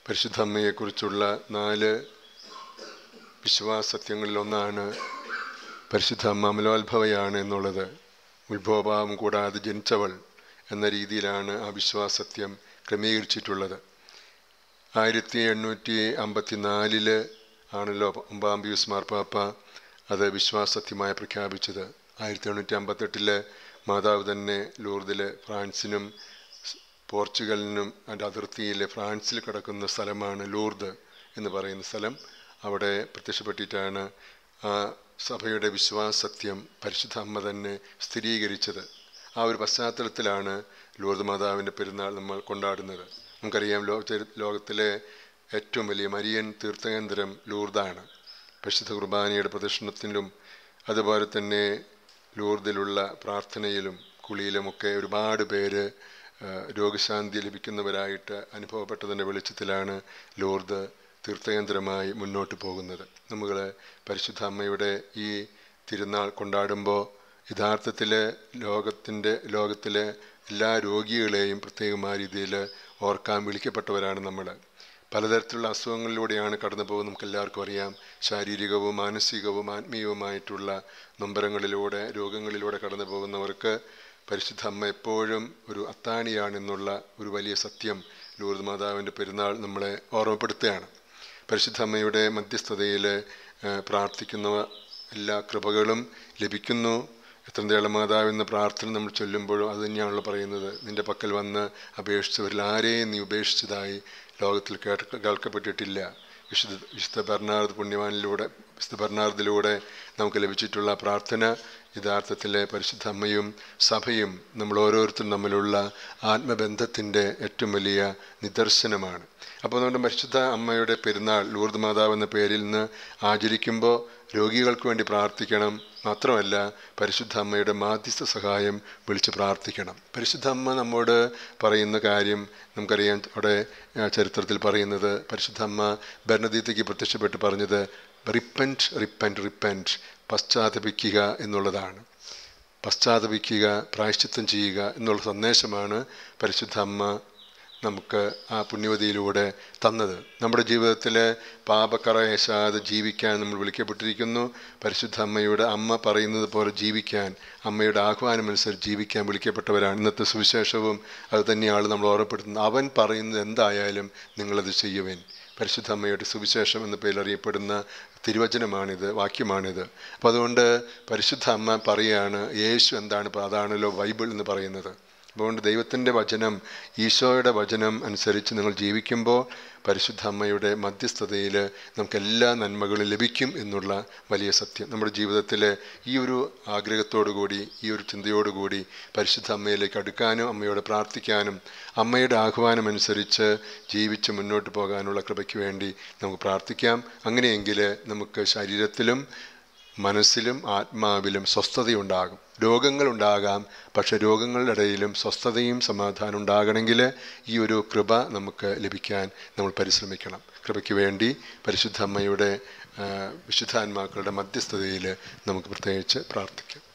പരിശുദ്ധ അമ്മയെക്കുറിച്ചുള്ള നാല് വിശ്വാസത്യങ്ങളിലൊന്നാണ് പരിശുദ്ധ അമ്മ അമലോത്ഭവയാണ് എന്നുള്ളത് ഉത്ഭവഭാവം കൂടാതെ ജനിച്ചവൾ എന്ന രീതിയിലാണ് ആ വിശ്വാസത്യം ക്രമീകരിച്ചിട്ടുള്ളത് ആയിരത്തി എണ്ണൂറ്റി അമ്പത്തി നാലില് ആണല്ലോ ഒമ്പാം പിയൂസ് മാർപ്പാപ്പ അത് വിശ്വാസത്യമായി പ്രഖ്യാപിച്ചത് ആയിരത്തി എണ്ണൂറ്റി അമ്പത്തെട്ടില് മാതാവ് തന്നെ ലൂർദില് ഫ്രാൻസിനും പോർച്ചുഗലിനും അതിൻ്റെ അതിർത്തിയിൽ ഫ്രാൻസിൽ കിടക്കുന്ന സ്ഥലമാണ് ലൂർദ് എന്ന് പറയുന്ന സ്ഥലം അവിടെ പ്രത്യക്ഷപ്പെട്ടിട്ടാണ് ആ സഭയുടെ വിശ്വാസത്യം പരിശുദ്ധ അമ്മ തന്നെ സ്ഥിരീകരിച്ചത് ആ ഒരു പശ്ചാത്തലത്തിലാണ് ലൂർദ് മാതാവിൻ്റെ പെരുന്നാൾ നമ്മൾ കൊണ്ടാടുന്നത് നമുക്കറിയാം ലോക ചരി- ലോകത്തിലെ ഏറ്റവും വലിയ മരിയൻ തീർത്ഥകേന്ദ്രം ലൂർദാണ് പരിശുദ്ധ കുർബാനയുടെ പ്രദർശനത്തിലും അതുപോലെ തന്നെ ലൂർദിലുള്ള പ്രാർത്ഥനയിലും കുളിയിലുമൊക്കെ ഒരുപാട് പേര് ആ, രോഗശാന്തി ലഭിക്കുന്നവരായിട്ട് അനുഭവപ്പെട്ടതിൻ്റെ വെളിച്ചത്തിലാണ് ലൂർദ് തീർത്ഥകേന്ദ്രമായി മുന്നോട്ട് പോകുന്നത് നമ്മൾ പരിശുദ്ധ അമ്മയുടെ ഈ തിരുനാൾ കൊണ്ടാടുമ്പോൾ യഥാർത്ഥത്തിൽ ലോകത്തിൻ്റെ ലോകത്തിലെ എല്ലാ രോഗികളെയും പ്രത്യേകമായ രീതിയിൽ ഓർക്കാൻ വിളിക്കപ്പെട്ടവരാണ് നമ്മൾ പലതരത്തിലുള്ള അസുഖങ്ങളിലൂടെയാണ് കടന്നു പോകുന്നത് നമുക്ക് എല്ലാവർക്കും അറിയാം ശാരീരികവും മാനസികവും ആത്മീയവുമായിട്ടുള്ള നൊമ്പരങ്ങളിലൂടെ രോഗങ്ങളിലൂടെ കടന്നു പോകുന്നവർക്ക് പരിശുദ്ധ അമ്മ എപ്പോഴും ഒരു അത്താണിയാണെന്നുള്ള ഒരു വലിയ സത്യം ലൂർദ് മാതാവിൻ്റെ പെരുന്നാൾ നമ്മളെ ഓർമ്മപ്പെടുത്തുകയാണ് പരിശുദ്ധ അമ്മയുടെ മധ്യസ്ഥതയിൽ പ്രാർത്ഥിക്കുന്ന എല്ലാ കൃപകളും ലഭിക്കുന്നു എത്ര ദേളമാതാവ് എന്ന പ്രാർത്ഥന നമ്മൾ ചൊല്ലുമ്പോഴും അത് തന്നെയാണല്ലോ പറയുന്നത് നിന്റെ പക്കൽ വന്ന് അപേക്ഷിച്ചവരിൽ ആരെയും നീ ഉപേക്ഷിച്ചതായി ലോകത്തിൽ കേട്ട കേൾക്കപ്പെട്ടിട്ടില്ല വിശുദ്ധ വിശുദ്ധ ബർണാർദ് പുണ്യവാനിലൂടെ വിശുദ്ധ ബർണാർദിലൂടെ നമുക്ക് ലഭിച്ചിട്ടുള്ള പ്രാർത്ഥന യഥാർത്ഥത്തിലെ പരിശുദ്ധ അമ്മയും സഭയും നമ്മൾ ഓരോരുത്തരും തമ്മിലുള്ള ആത്മബന്ധത്തിൻ്റെ ഏറ്റവും വലിയ നിദർശനമാണ് അപ്പോൾ അതുകൊണ്ട് പരിശുദ്ധ അമ്മയുടെ പെരുന്നാൾ ലൂർദ് മാതാവ് എന്ന പേരിൽ നിന്ന് ആചരിക്കുമ്പോൾ രോഗികൾക്ക് വേണ്ടി പ്രാർത്ഥിക്കണം മാത്രമല്ല പരിശുദ്ധ അമ്മയുടെ മാധ്യസ്ഥ സഹായം വിളിച്ച് പ്രാർത്ഥിക്കണം പരിശുദ്ധ അമ്മ നമ്മോട് പറയുന്ന കാര്യം നമുക്കറിയാം അവിടെ ആ, ചരിത്രത്തിൽ പറയുന്നത് പരിശുദ്ധ അമ്മ ഭരണതീത്തയ്ക്ക് പ്രത്യക്ഷപ്പെട്ട് പറഞ്ഞത് റിപ്പൻറ്റ് റിപ്പൻറ്റ് റിപ്പൻറ്റ് പശ്ചാത്തപിക്കുക എന്നുള്ളതാണ് പശ്ചാത്തപിക്കുക പ്രായശ്ചിത്തം ചെയ്യുക എന്നുള്ള സന്ദേശമാണ് പരിശുദ്ധ അമ്മ നമുക്ക് ആ പുണ്യവതിയിലൂടെ തന്നത് നമ്മുടെ ജീവിതത്തിലെ പാപക്കറ ഏശാതെ ജീവിക്കാൻ നമ്മൾ വിളിക്കപ്പെട്ടിരിക്കുന്നു പരിശുദ്ധ അമ്മയുടെ അമ്മ പറയുന്നത് പോലെ ജീവിക്കാൻ അമ്മയുടെ ആഹ്വാനമനുസരിച്ച് ജീവിക്കാൻ വിളിക്കപ്പെട്ടവരാണ് ഇന്നത്തെ സുവിശേഷവും അത് തന്നെയാണ് നമ്മൾ ഓർമ്മപ്പെടുത്തുന്നത് അവൻ പറയുന്നത് എന്തായാലും നിങ്ങളത് ചെയ്യുവേൻ പരിശുദ്ധ അമ്മയുടെ സുവിശേഷം എന്ന പേരിൽ അറിയപ്പെടുന്ന തിരുവചനമാണിത് വാക്യമാണിത് അപ്പം അതുകൊണ്ട് പരിശുദ്ധ അമ്മ പറയാണ് യേശു എന്താണ് ഇപ്പം അതാണല്ലോ ബൈബിൾ എന്ന് പറയുന്നത് അതുകൊണ്ട് ദൈവത്തിൻ്റെ വചനം ഈശോയുടെ വചനം അനുസരിച്ച് നിങ്ങൾ ജീവിക്കുമ്പോൾ പരിശുദ്ധ അമ്മയുടെ മധ്യസ്ഥതയിൽ നമുക്ക് എല്ലാ നന്മകളും ലഭിക്കും എന്നുള്ള വലിയ സത്യം നമ്മുടെ ജീവിതത്തിലെ ഈ ഒരു ആഗ്രഹത്തോടു കൂടി ഈ ഒരു ചിന്തയോടുകൂടി പരിശുദ്ധ അമ്മയിലേക്ക് അടുക്കാനും അമ്മയോട് പ്രാർത്ഥിക്കാനും അമ്മയുടെ ആഹ്വാനം അനുസരിച്ച് ജീവിച്ച് മുന്നോട്ട് പോകാനുള്ള കൃപയ്ക്ക് വേണ്ടി നമുക്ക് പ്രാർത്ഥിക്കാം അങ്ങനെയെങ്കിൽ നമുക്ക് ശരീരത്തിലും മനസ്സിലും ആത്മാവിലും സ്വസ്ഥതയുണ്ടാകും രോഗങ്ങളുണ്ടാകാം പക്ഷെ രോഗങ്ങളുടെ ഇടയിലും സ്വസ്ഥതയും സമാധാനം ഉണ്ടാകണമെങ്കിൽ ഈ ഒരു കൃപ നമുക്ക് ലഭിക്കാൻ നമ്മൾ പരിശ്രമിക്കണം കൃപയ്ക്ക് വേണ്ടി പരിശുദ്ധ അമ്മയുടെ ആ, വിശുദ്ധാത്മാക്കളുടെ മധ്യസ്ഥതയിൽ നമുക്ക് പ്രത്യേകിച്ച് പ്രാർത്ഥിക്കാം